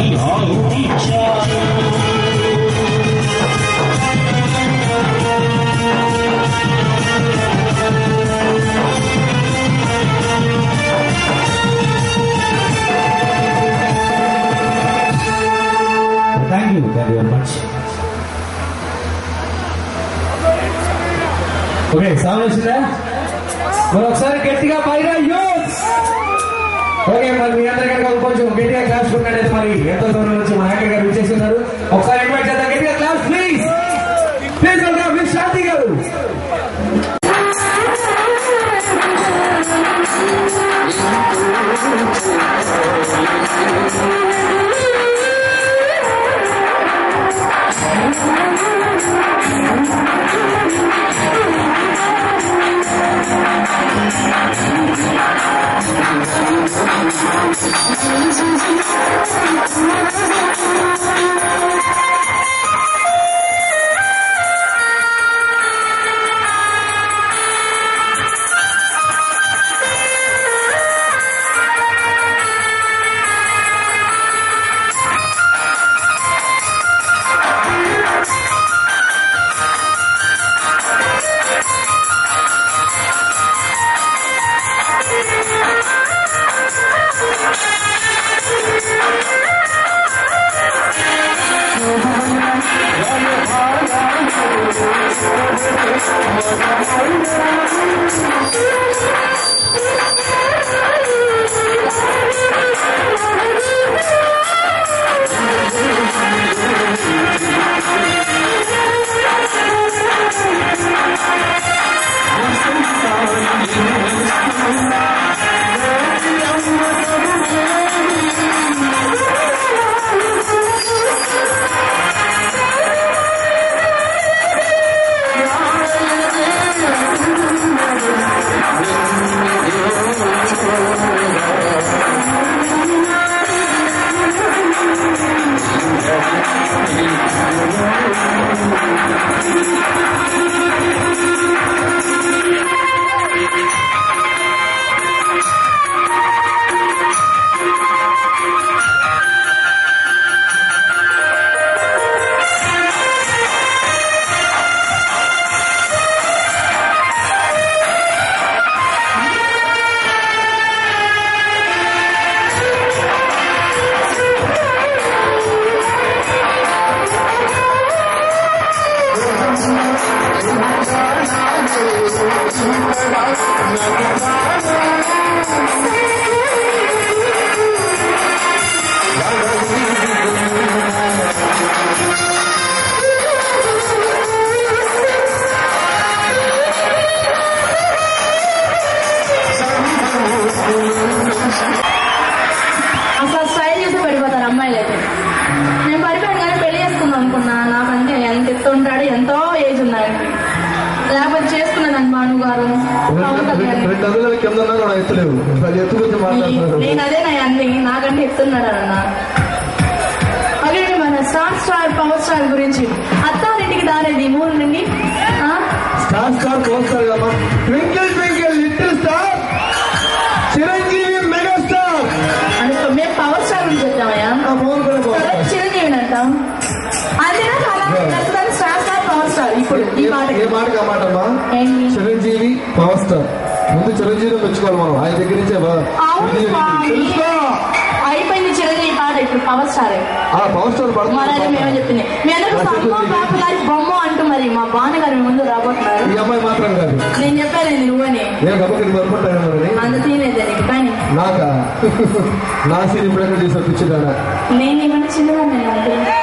Thank you thank you very much okay song వచ్చిందా మరి ఒకసారి గట్టిగా పైగా యూస్ ఓకే మరి మీ అందరి కనుక కొంచెం గట్టిగా క్లాస్ కొట్టినట్టయితే మరి ఎంతో దూరం నుంచి మా నాయకుడు గారు విచ్చేస్తున్నారు ఒకసారి ఇన్వైట్ చేద్దాం గట్టిగా class please please welcome miss Shanti గారు అసలు స్టైల్ చేసి పడిపోతారు అమ్మాయిలు అయితే నేను పడిపోయాను కానీ పెళ్లి చేసుకుందాం అనుకున్నా నాకంటే ఎంత ఎత్తు ఉంటాడు ఎంతో ఏజ్ ఉన్నాడు లేకపోతే చేసుకున్నాను భాను గారు పవన్ కళ్యాణ్ రెండు అంగుళాల కింద ఉన్నా కూడా ఎత్తలేవు అది ఎత్తు గురించి మాట్లాడుతున్నారు నేను అదే నా అన్ని నాకంటే ఎత్తున్నాడు అన్న అదే మన స్టార్ స్టార్ పవర్ స్టార్ గురించి అత్తారింటికి దారేది మూడు నుండి ఆ? స్టార్ స్టార్ పవర్ స్టార్ కమ్మా twinkle twinkle little star Chiranjeevi mega star అంటే మేము పవర్ స్టార్ గురించి వచ్చామయ్యా ఆ పవన్ కూడా పవర్ స్టార్ చిరంజీవిని అంటాం అదే నాకు అలా ప్రస్తుతానికి స్టార్ స్టార్ పవర్ స్టార్ ఇప్పుడు ఈ ఏ- పాటకి ఏ మాట ఆ మాట అమ్మా ఏంటి చిరంజీవి పవర్ స్టార్ ముందు చిరంజీవి మెచ్చుకోవాలి మనం ఆయన దగ్గర నుంచే బా- అవును ఇది- స్వామి. తెలుసుకో. అయిపోయింది చిరంజీవి పాట ఇప్పుడు పవర్ స్టార్ ఆ పవర్ స్టార్ మరి అది మేము పడుతుంది చెప్పింది మీ అందరూ నా సమ్మ చేతులు పాప లైఫ్ బొమ్మ అంటూ మరి మా బాన్నగారు మీ ముందు రాబోతున్నారు ఈ అమ్మాయి మాత్రం కాదు నేను చెప్పాను నువ్వని నేను గబ్బకి మరుపుంటాను అంత తీయలేదు నీకు కానీ నాకా నా సీన్ ఇప్పుడెక్కడ తీసి పిచ్చిదానా నేను ఏమైనా చిన్నదాన్ని అంతే